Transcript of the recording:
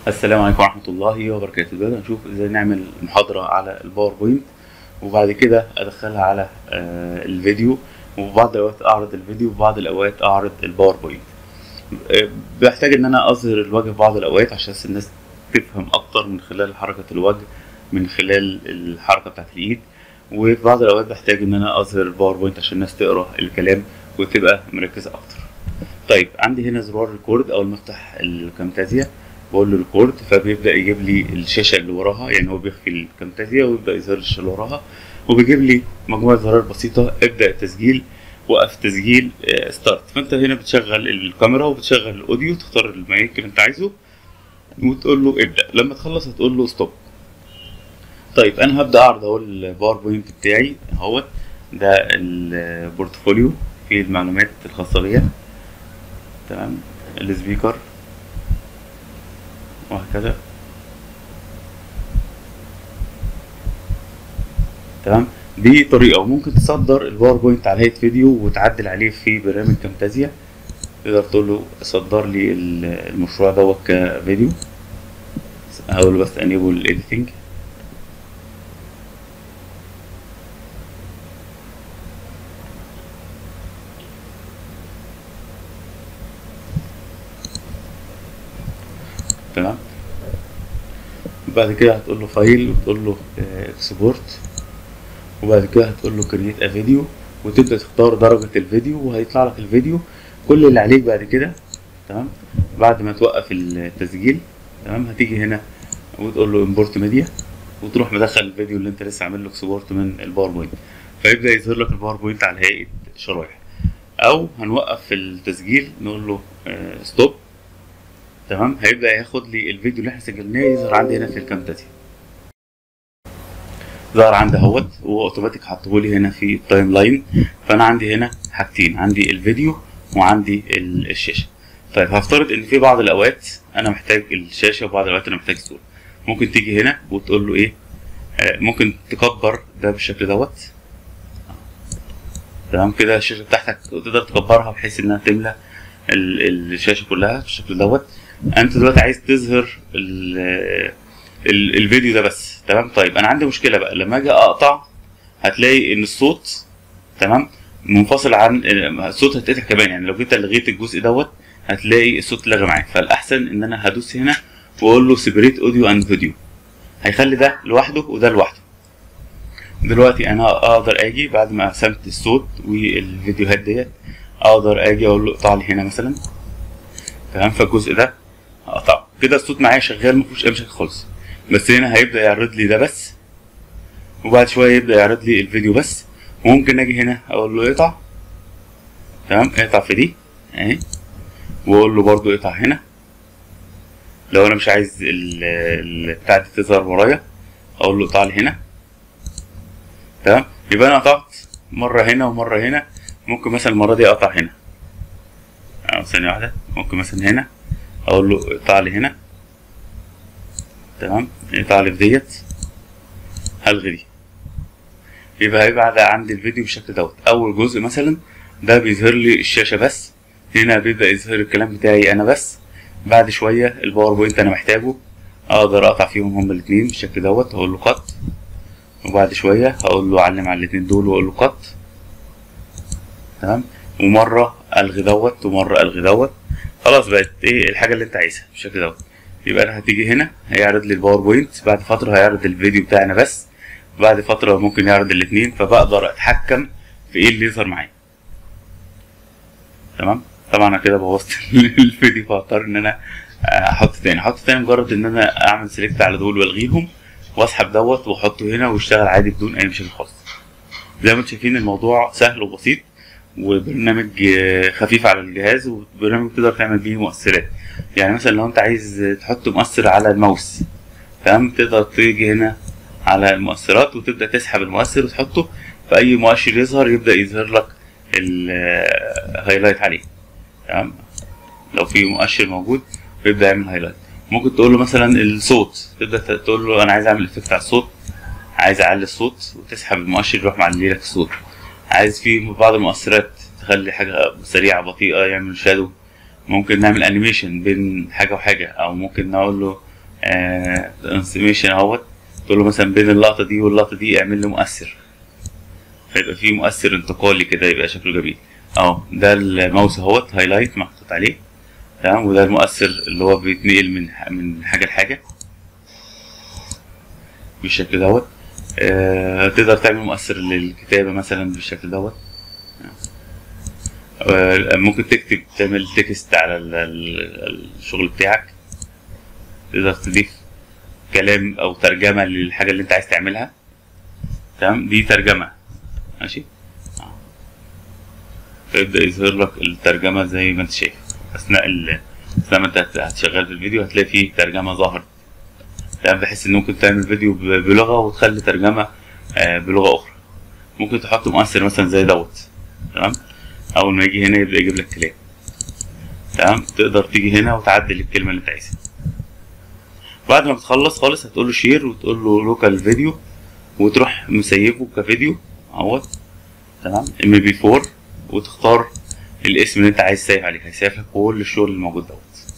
السلام عليكم ورحمة الله وبركاته دلوقتي هنشوف ازاي نعمل محاضرة على الباوربوينت وبعد كده ادخلها على آه، الفيديو وفي بعض الاوقات اعرض الفيديو وفي بعض الاوقات اعرض الباوربوينت آه، بحتاج ان انا اظهر الوجه في بعض الاوقات عشان الناس تفهم اكتر من خلال حركة الوجه من خلال الحركة بتاعت الايد وفي بعض الاوقات بحتاج ان انا اظهر الباوربوينت عشان الناس تقرا الكلام وتبقى مركزة اكتر طيب عندي هنا زرار ريكورد اول ما افتح الكامتازيا بقول له ريكورد فبيبدا يجيب لي الشاشه اللي وراها يعني هو بيخفي الكامتازيا ويبدا يظهر لي الشاشه اللي وراها وبيجيب لي مجموعه زرار بسيطه ابدا التسجيل وقف تسجيل ستارت فانت هنا بتشغل الكاميرا وبتشغل الاوديو تختار المايك اللي انت عايزه وتقول له ابدا لما تخلص هتقول له ستوب طيب انا هبدا اعرض اهو الباوربوينت بتاعي اهوت ده البورتفوليو فيه المعلومات الخاصه بيا تمام السبيكر وهكذا تمام دي طريقة وممكن تصدر الباوربوينت على هيئة فيديو وتعدل عليه في برنامج كامتازيا تقدر تقول له صدر لي المشروع دوت كفيديو هقول له بس انيبل editing تمام بعد كده هتقول له فايل وتقول له اكسبورت وبعد كده هتقول له كرييت ا فيديو وتبدا تختار درجه الفيديو وهيطلع لك الفيديو كل اللي عليك بعد كده تمام بعد ما توقف التسجيل تمام هتيجي هنا وتقول له امبورت ميديا وتروح مدخل الفيديو اللي انت لسه عامل له اكسبورت من الباوربوينت فيبدا يظهر لك الباوربوينت على هيئه شرايح او هنوقف التسجيل نقول له ستوب تمام هيبدا ياخد لي الفيديو اللي احنا سجلناه يظهر عندي هنا في الكامتازيا ظهر عندي اهوت وهو اوتوماتيك حطهولي هنا في التايم لاين فانا عندي هنا حاجتين عندي الفيديو وعندي الشاشه طيب هفترض ان في بعض الاوقات انا محتاج الشاشه وبعض الاوقات انا محتاج الصوره ممكن تيجي هنا وتقول له ايه آه ممكن تكبر ده بالشكل دوت تمام كده الشاشه بتاعتك تقدر تكبرها بحيث انها تملى الشاشه كلها بالشكل دوت انت دلوقتي عايز تظهر الفيديو ده بس تمام طيب انا عندي مشكله بقى لما اجي اقطع هتلاقي ان الصوت تمام منفصل عن الصوت هيتقطع كمان يعني لو جيت لغيت الجزء دوت هتلاقي الصوت لغى معاك فالاحسن ان انا هدوس هنا واقول له سيبريت اوديو اند فيديو هيخلي ده لوحده وده لوحده دلوقتي انا اقدر اجي بعد ما قسمت الصوت والفيديوهات ديت اقدر اجي اقول له اقطع لي هنا مثلا تمام فالجزء ده هقطعه كده الصوت معايا شغال مفيهوش اي مشاكل خالص بس هنا هيبدا يعرض لي ده بس وبعد شويه يبدا يعرض لي الفيديو بس وممكن اجي هنا اقول له اقطع تمام اقطع في دي اهي واقول له برضو اقطع هنا لو انا مش عايز البتاع دي تظهر ورايا اقول له اقطع لي هنا تمام يبقى انا قطعت مره هنا ومره هنا ممكن مثلا المره دي اقطع هنا أو ثانيه واحده ممكن مثلا هنا اقول له اقطع لي هنا تمام اقطع لي في ديت هلغي دي يبقى هيبقى عندي الفيديو بالشكل دوت اول جزء مثلا ده بيظهر لي الشاشه بس هنا بيبدا يظهر الكلام بتاعي انا بس بعد شويه الباوربوينت انا محتاجه اقدر اقطع فيهم هما الاثنين بالشكل دوت اقول له قط وبعد شويه هقول له علم على الاثنين دول واقول له قط تمام ومره الغي دوت ومره الغي دوت خلاص بقت ايه الحاجه اللي انت عايزها بالشكل دوت يبقى انا هتيجي هنا هيعرض لي الباوربوينت بعد فتره هيعرض الفيديو بتاعنا بس بعد فتره ممكن يعرض الاثنين فبقدر اتحكم في ايه اللي يظهر معايا تمام طبعا انا كده بوظت الفيديو فاضطر ان انا احط تاني احط تاني مجرد ان انا اعمل سيلكت على دول والغيهم واسحب دوت واحطه هنا ويشتغل عادي بدون اي مشاكل خالص زي ما انتم شايفين الموضوع سهل وبسيط وبرنامج خفيف على الجهاز وبرنامج تقدر تعمل بيه مؤثرات يعني مثلا لو انت عايز تحط مؤثر على الماوس تمام تقدر تيجي هنا على المؤثرات وتبدا تسحب المؤثر وتحطه في اي مؤشر يظهر يبدا يظهر لك الهايلايت عليه تمام لو في مؤشر موجود بيبدا يعمل هايلايت ممكن تقول له مثلا الصوت تبدا تقول له انا عايز اعمل افكت على الصوت عايز اعلي الصوت وتسحب المؤشر يروح معلي لك الصوت عايز في بعض المؤثرات تخلي حاجة سريعة بطيئة يعمل شادو ممكن نعمل انيميشن بين حاجة وحاجة او ممكن نقول له ترانسميشن اهوت تقول له مثلا بين اللقطه دي واللقطه دي اعمل لي مؤثر فيبقى في مؤثر انتقالي كده يبقى شكله جميل اهو ده الماوس اهوت هايلايت محطوط عليه تمام وده المؤثر اللي هو بيتنقل من من حاجه لحاجه بالشكل دوت آه تقدر تعمل مؤثر للكتابه مثلا بالشكل دوت آه ممكن تكتب تعمل تكست على ال- ال- الشغل بتاعك تقدر تضيف كلام او ترجمه للحاجه اللي انت عايز تعملها تمام دي ترجمه ماشي آه. فيبدا يظهر لك الترجمه زي ما انت شايف اثناء ال... اثناء ما انت هت- هتشغل في الفيديو هتلاقي فيه ترجمه ظهرت تمام بحيث ان ممكن تعمل فيديو ب- بلغه وتخلي ترجمه آه، بلغه اخرى ممكن تحط مؤثر مثلا زي دوت تمام اول ما يجي هنا يبدا يجيب لك كلام تمام تقدر تيجي هنا وتعدل الكلمه اللي انت عايزها بعد ما بتخلص خالص هتقول له شير وتقول له لوكال فيديو وتروح مسيبه كفيديو اهوت تمام ام بي 4 وتختار الاسم اللي انت عايز تسيب عليه هيسيب لك كل الشغل الموجود دوت